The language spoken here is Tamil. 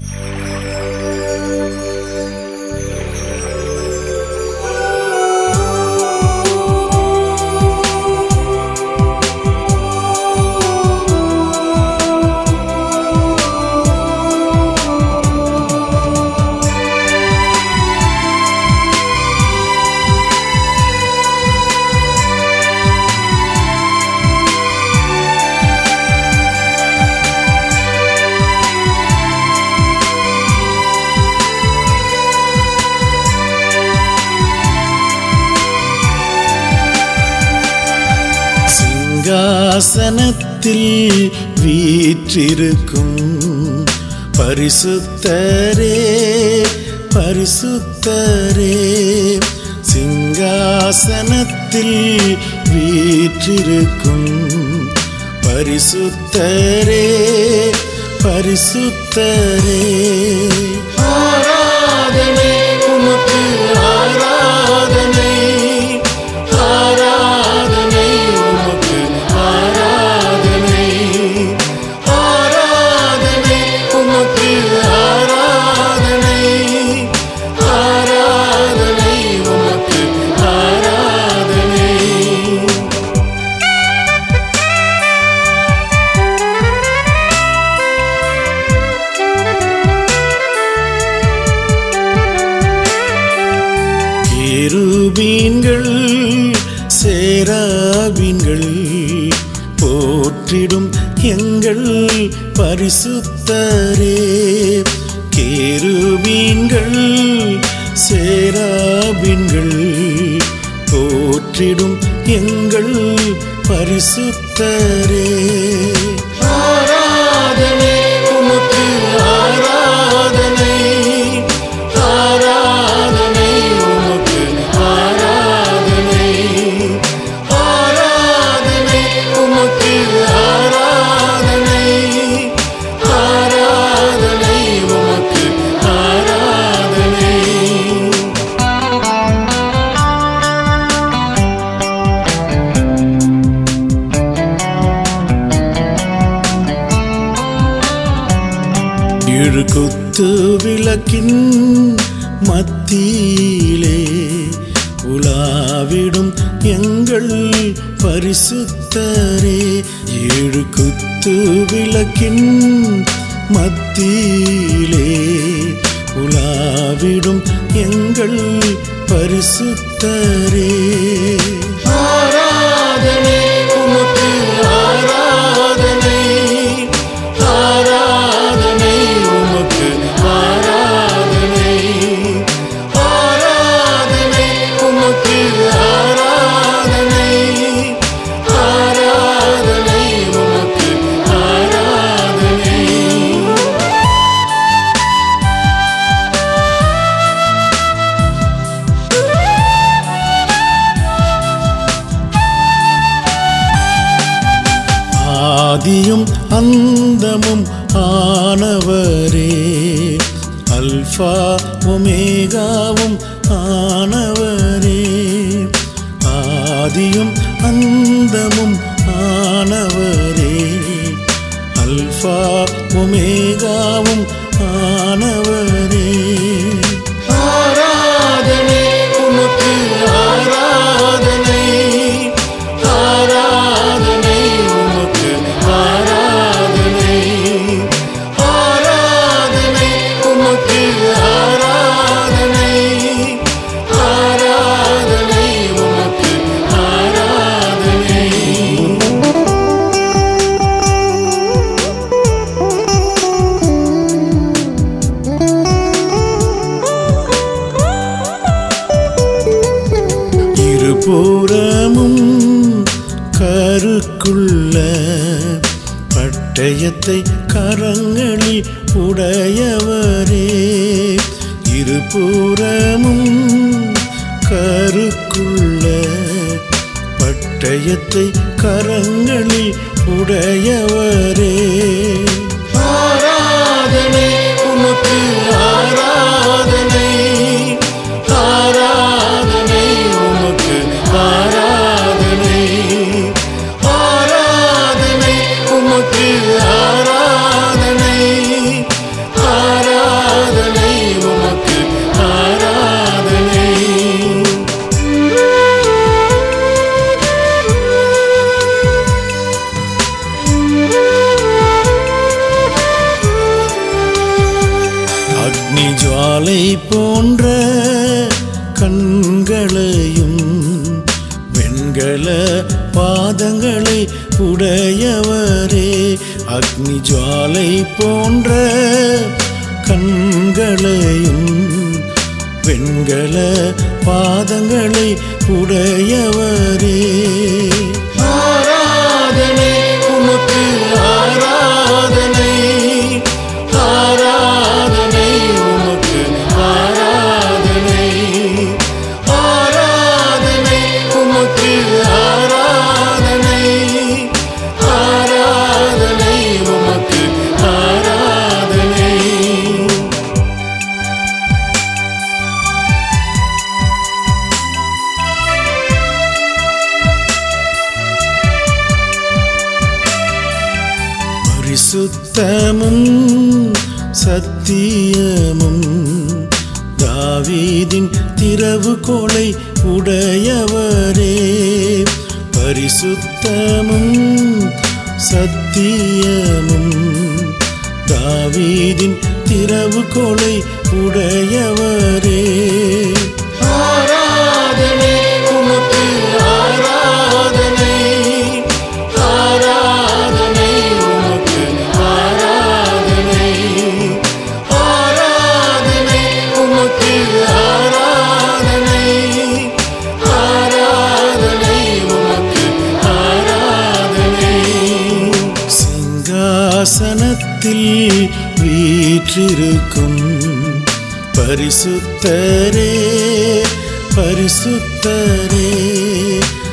சிங்காசனத்தில் வீற்றிருக்கும் பரிசுத்தரே பரிசுத்தரே சிங்காசனத்தில் வீற்றிருக்கும் பரிசுத்தரே பரிசுத்தரே ஆராதனை உமக்கு ஆராதனை ஆராதனை உமக்கு ஆராதனை ஆராதனை உமக்கு ஆராதனை ஆராதனை உமக்கு ஆராதனை கேருபீன்கள் சேராபீன்கள் போற்றிடும் எங்கள் பரிசுத்தரே கேருபீன்கள் சேராபீன்கள் போற்றிடும் எங்கள் பரிசுத்தரே ஆராதனை உமக்கு ஆராதனை ஆராதனை உமக்கு ஆராதனை ஆராதனை உமக்கு ஆராதனை ஆராதனை உமக்கு ஆராதனை ஏழு குத்து விளக்கின் மத்தியிலே உலாவிடும் எங்கள் பரிசுத்தரே ஏழு குத்து விளக்கின் மத்தியிலே உலாவிடும் எங்கள் பரிசுத்தரே ஆராதனை உமக்கு ஆராதனை ஆராதனை உமக்கு ஆராதனை ஆராதனை உமக்கு ஆராதனை ஆராதனை உமக்கு ஆராதனை ஆதியும் அந்தமும் ஆனவரே அல்பா ஒமேகாவும் ஆனவரே ஆதியும் அந்தமும் ஆனவரே அல்பா ஒமேகாவும் ஆனவரே ஆராதனை உமக்கு ஆராதனை ஆராதனை உமக்கு ஆராதனை ஆராதனை உமக்கு ஆராதனை ஆராதனை உமக்கு ஆராதனை இருபுறமும் கருக்குள்ள பட்டயத்தை கரங்களில் உடையவரே இருபுறமும் கருக்குள்ள பட்டயத்தை கரங்களில் உடையவரே ஆராதனை உமக்கு ஆராதனை ஆராதனை உமக்கு ஆராதனை ஆராதனை உமக்கு ஆராதனை ஆராதனை ஜுவாலை போன்ற கண்களையும் வெண்கல பாதங்களை உடையவரே அக்னி ஜுவாலை போன்ற கண்களையும் வெண்கல பாதங்களை உடையவரே ஆராதனை உமக்கு ஆராதனை ஆராதனை உமக்கு ஆராதனை ஆராதனை உமக்கு ஆராதனை ஆராதனை உமக்கு ஆராதனை பரிசுத்தமும் சத்தியமும் தாவீதின் திறவு கொலை உடையவரே பரிசுத்தமும் சத்தியமும் தாவீதின் திறவு கொலை உடையவரே ஆராதனை உமக்கு ஆராதனை ஆராதனை உமக்கு ஆராதனை ஆராதனை உமக்கு ஆராதனை ஆராதனை உமக்கு ஆராதனை சிங்காசனத்தில் வீற்றிருக்கும் பரிசுத்தரே பரிசுத்தரே